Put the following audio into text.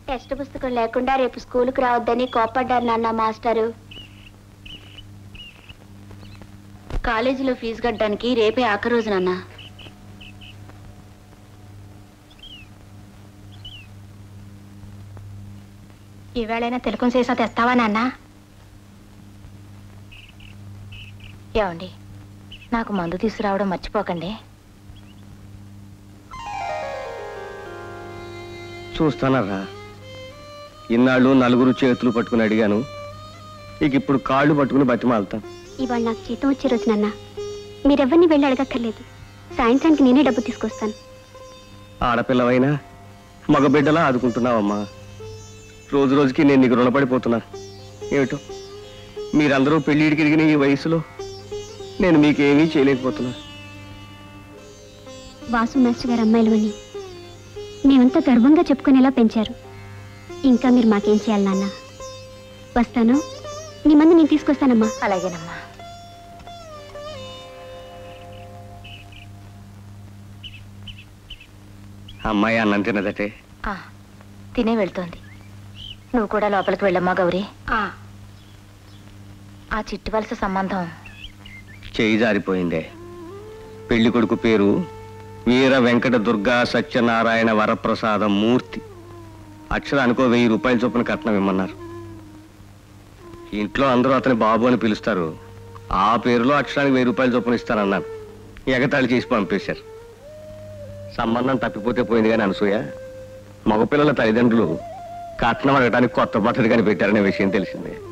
text పుస్తకం లేకుండా రేపు స్కూల్కి రావద్దని కోప్పడ్డారు నాన్న మాస్టరు కాలేజీలో ఫీజు కట్టడానికి రేపే ఆఖరి రోజు నాన్న ఈవేళైనా తెలుగు సీసా తెస్తావా నాన్న ఏమండి నాకు మందు తీసుకురావడం మర్చిపోకండి చూస్తానరా ఇన్నాళ్ళు నలుగురు చేతులు పట్టుకుని అడిగాను ఇక ఇప్పుడు కాళ్ళు పట్టుకుని బతిమాలుతాను ఇవాళ నాకు జీతం వచ్చే రోజు నాన్న మీరెవరిని వెళ్ళి అడగక్కర్లేదు సాయంత్రానికి నేనే డబ్బు తీసుకొస్తాను ఆడపిల్లవైనా మగబిడ్డలా ఆదుకుంటున్నావమ్మా రోజు రోజుకి నేను నీకు రుణపడిపోతున్నా ఏమిటో మీరందరూ పెళ్ళిడికి ఎదిగిన ఈ వయసులో నేను మీకేమీ చేయలేకపోతున్నా వాసు మాస్టర్ గారు అమ్మాయిలు అని మేమంతా గర్వంగా చెప్పుకునేలా పెంచారు ఇంకా మీరు మాకేం చేయాలి నాన్న వస్తాను నీ మంది నేను తీసుకొస్తానమ్మా అలాగేనమ్మా అమ్మాయి అన్నం తినదటే ఆ, తినే వెళ్తోంది నువ్వు కూడా లోపలికి వెళ్ళమ్మా గౌరీ ఆ చిట్టు వలస సంబంధం చేయి జారిపోయిందే పెళ్లి కొడుకు పేరు వీర వెంకట దుర్గా సత్యనారాయణ వరప్రసాదం మూర్తి అక్షరానికో వెయ్యి రూపాయల చొప్పున కట్నం ఇమ్మన్నారు ఇంట్లో అందరూ అతని బాబు అని పిలుస్తారు ఆ పేరులో అక్షరానికి వెయ్యి రూపాయల చొప్పున ఇస్తానన్నాను ఎగతాళి చేసి పంపేశారు సంబంధం తప్పిపోతే పోయింది కానీ అనసూయ మగపిల్లల తల్లిదండ్రులు కట్నం అడగడానికి కొత్త పద్ధతి కనిపెట్టారనే విషయం తెలిసిందే